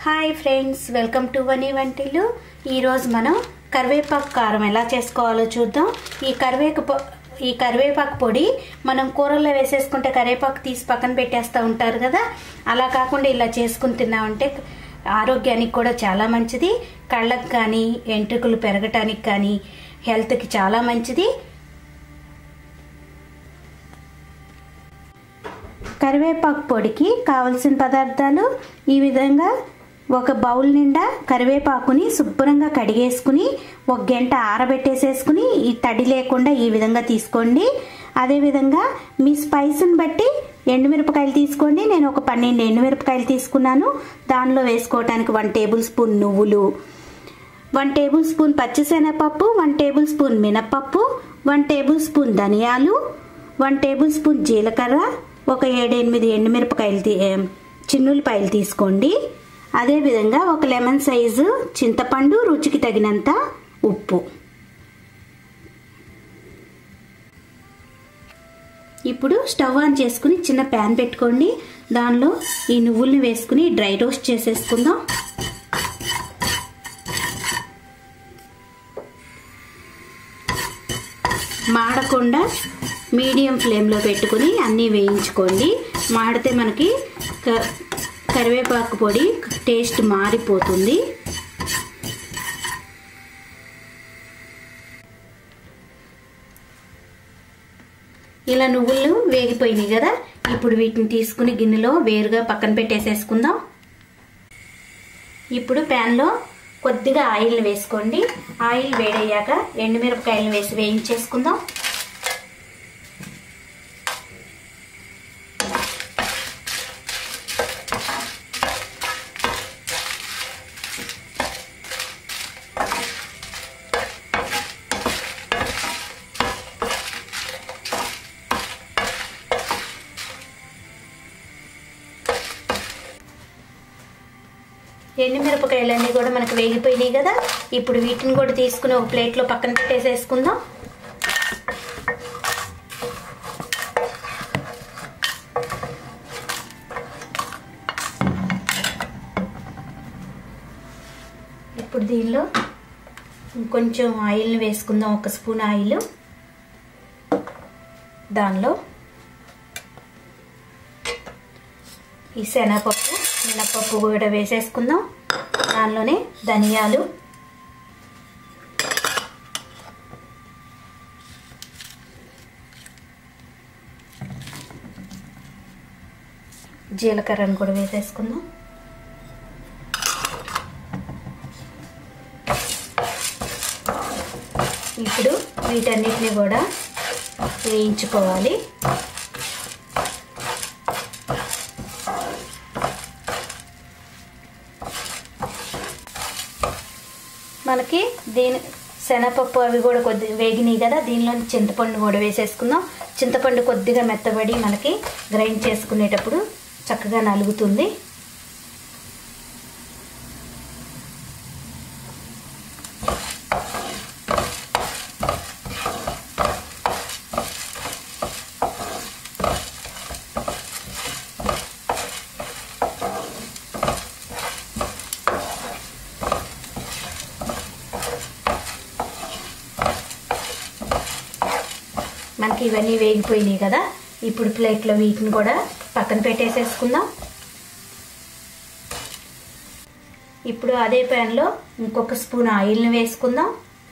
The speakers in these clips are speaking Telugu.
hi friends welcome to Vani Vantillu ఈరోజు మనం కరివేపాకు కారం ఎలా చేసుకోవాలో చూద్దాం ఈ కరివేపు పొ- ఈ కరివేపాకు పొడి మనం కూరల్లో వేసేసుకుంటే కరివేపాకు తీసి పక్కన పెట్టేస్తూ ఉంటారు కదా అలా కాకుండా ఇలా చేసుకుని తిన్నామంటే ఆరోగ్యానికి కూడా చాలా మంచిది కళ్ళకు కానీ ఎంట్రుకలు పెరగటానికి కానీ హెల్త్కి చాలా మంచిది కరివేపాకు పొడికి కావలసిన పదార్థాలు ఈ విధంగా ఒక బౌల్ నిండా కరివేపాకుని శుభ్రంగా కడిగేసుకుని ఒక గంట ఆరబెట్టేసేసుకుని ఈ తడి లేకుండా ఈ విధంగా తీసుకోండి అదేవిధంగా మీ స్పైస్ని బట్టి ఎండుమిరపకాయలు తీసుకోండి నేను ఒక పన్నెండు ఎండుమిరపకాయలు తీసుకున్నాను దానిలో వేసుకోవడానికి వన్ టేబుల్ స్పూన్ నువ్వులు వన్ టేబుల్ స్పూన్ పచ్చిశనగపప్పు వన్ టేబుల్ స్పూన్ మినపప్పు వన్ టేబుల్ స్పూన్ ధనియాలు వన్ టేబుల్ స్పూన్ జీలకర్ర ఒక ఏడెనిమిది ఎండుమిరపకాయలు తీ చిన్నులపాయలు తీసుకోండి అదేవిధంగా ఒక లెమన్ సైజు చింతపండు రుచికి తగినంత ఉప్పు ఇప్పుడు స్టవ్ ఆన్ చేసుకుని చిన్న ప్యాన్ పెట్టుకోండి దానిలో ఈ నువ్వుల్ని వేసుకుని డ్రై రోస్ట్ చేసేసుకుందాం మాడకుండా మీడియం ఫ్లేమ్లో పెట్టుకుని అన్నీ వేయించుకోండి మాడితే మనకి క- కరివేపాకు పొడి టేస్ట్ మారిపోతుంది ఇలా నువ్వులు వేగిపోయినాయి కదా ఇప్పుడు వీటిని తీసుకుని గిన్నెలో వేరుగా పక్కన పెట్టేసేసుకుందాం ఇప్పుడు ప్యాన్లో కొద్దిగా ఆయిల్ వేసుకోండి ఆయిల్ వేడయ్యాక ఎండుమిరపకాయలు వేసి వేయించేసుకుందాం ఎండుమిరపకాయలన్నీ కూడా మనకు వేగిపోయినాయి కదా ఇప్పుడు వీటిని కూడా తీసుకుని ఒక ప్లేట్లో పక్కన పెట్టేసేసుకుందాం ఇప్పుడు దీనిలో కొంచెం ఆయిల్ని వేసుకుందాం ఒక స్పూన్ ఆయిల్ దానిలో ఈ శనగపప్పు మినపప్పు కూడా వేసేసుకుందాం దానిలోనే ధనియాలు జీలకర్రను కూడా వేసేసుకుందాం ఇప్పుడు వీటన్నిటిని కూడా వేయించుకోవాలి మనకి దీని శనగపప్పు అవి కూడా కొద్ది వేగినాయి కదా దీనిలో చింతపండు కూడా వేసేసుకుందాం చింతపండు కొద్దిగా మెత్తబడి మనకి గ్రైండ్ చేసుకునేటప్పుడు చక్కగా నలుగుతుంది మనకి ఇవన్నీ వేగిపోయినాయి కదా ఇప్పుడు ప్లేట్లో వీటిని కూడా పక్కన పెట్టేసేసుకుందాం ఇప్పుడు అదే ప్యాన్లో ఇంకొక స్పూన్ ఆయిల్ని వేసుకుందాం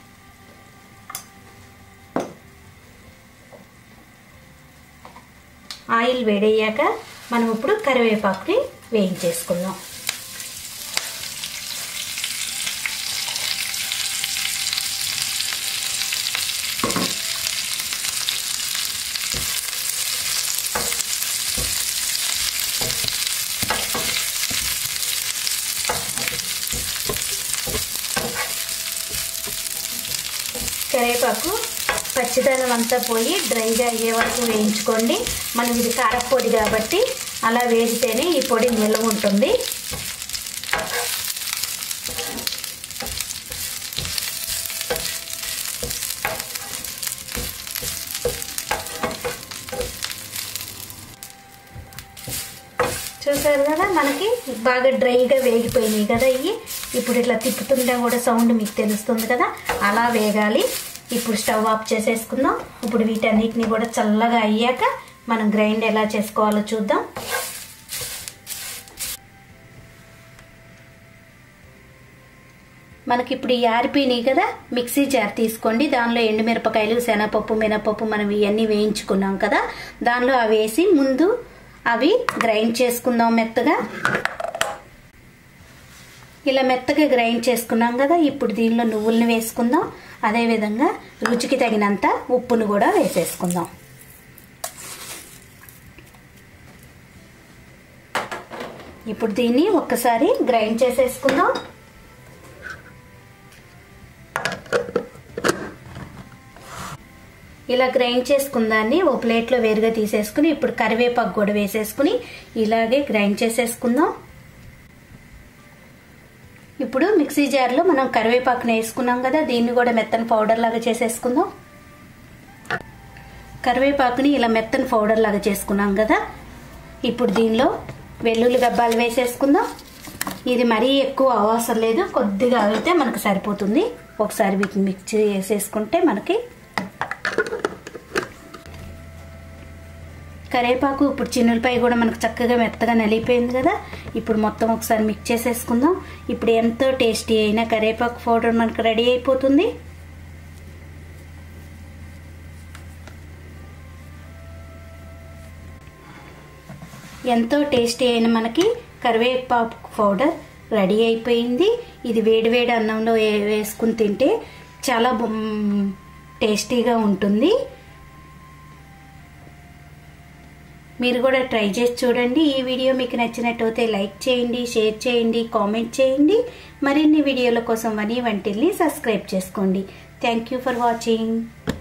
ఆయిల్ వేడయ్యాక మనం ఇప్పుడు కరివేపాకుని వేయించేసుకుందాం కరివేపాకు పచ్చిదనం అంతా పోయి డ్రైగా అయ్యే వరకు వేయించుకోండి మనం ఇది కారపొడి కాబట్టి అలా వేగితేనే ఈ పొడి నిల్వ ఉంటుంది చూసారు కదా మనకి బాగా డ్రైగా వేగిపోయినాయి కదా ఇవి ఇప్పుడు ఇట్లా తిప్పుతుంటే కూడా సౌండ్ మీకు తెలుస్తుంది కదా అలా వేగాలి ఇప్పుడు స్టవ్ ఆఫ్ చేసేసుకుందాం ఇప్పుడు వీటన్నిటిని కూడా చల్లగా అయ్యాక మనం గ్రైండ్ ఎలా చేసుకోవాలో చూద్దాం మనకి ఇప్పుడు ఈ ఆరిపోయినాయి కదా మిక్సీ జార్ తీసుకోండి దానిలో ఎండుమిరపకాయలు శనగపప్పు మినపప్పు మనం ఇవన్నీ వేయించుకున్నాం కదా దానిలో అవి వేసి ముందు అవి గ్రైండ్ చేసుకుందాం మెత్తగా ఇలా మెత్తగా గ్రైండ్ చేసుకున్నాం కదా ఇప్పుడు దీనిలో నువ్వుల్ని వేసుకుందాం అదేవిధంగా రుచికి తగినంత ఉప్పును కూడా వేసేసుకుందాం ఇప్పుడు దీన్ని ఒక్కసారి గ్రైండ్ చేసేసుకుందాం ఇలా గ్రైండ్ చేసుకున్న దాన్ని ఓ ప్లేట్లో వేరుగా తీసేసుకుని ఇప్పుడు కరివేపాకు కూడా వేసేసుకుని ఇలాగే గ్రైండ్ చేసేసుకుందాం ఇప్పుడు మిక్సీ జార్లో మనం కరివేపాకుని వేసుకున్నాం కదా దీన్ని కూడా మెత్తని పౌడర్ లాగా చేసేసుకుందాం కరివేపాకుని ఇలా మెత్తని పౌడర్ లాగా చేసుకున్నాం కదా ఇప్పుడు దీనిలో వెల్లుల్లి గబ్బాలు వేసేసుకుందాం ఇది మరీ ఎక్కువ అవసరం లేదు కొద్దిగా అయితే మనకు సరిపోతుంది ఒకసారి వీటిని మిక్స్ చేసేసుకుంటే మనకి కరివేపాకు ఇప్పుడు చిన్నులపై కూడా మనకు చక్కగా మెత్తగా నలిగిపోయింది కదా ఇప్పుడు మొత్తం ఒకసారి మిక్స్ చేసేసుకుందాం ఇప్పుడు ఎంతో టేస్టీ అయిన కరివేపాకు పౌడర్ మనకు రెడీ అయిపోతుంది ఎంతో టేస్టీ అయిన మనకి కరివేపాకు పౌడర్ రెడీ అయిపోయింది ఇది వేడివేడి అన్నంలో వేసుకుని తింటే చాలా టేస్టీగా ఉంటుంది మీరు కూడా ట్రై చేసి చూడండి ఈ వీడియో మీకు నచ్చినట్టయితే లైక్ చేయండి షేర్ చేయండి కామెంట్ చేయండి మరిన్ని వీడియోల కోసం వని వంటిల్ని సబ్స్క్రైబ్ చేసుకోండి థ్యాంక్ యూ ఫర్ వాచింగ్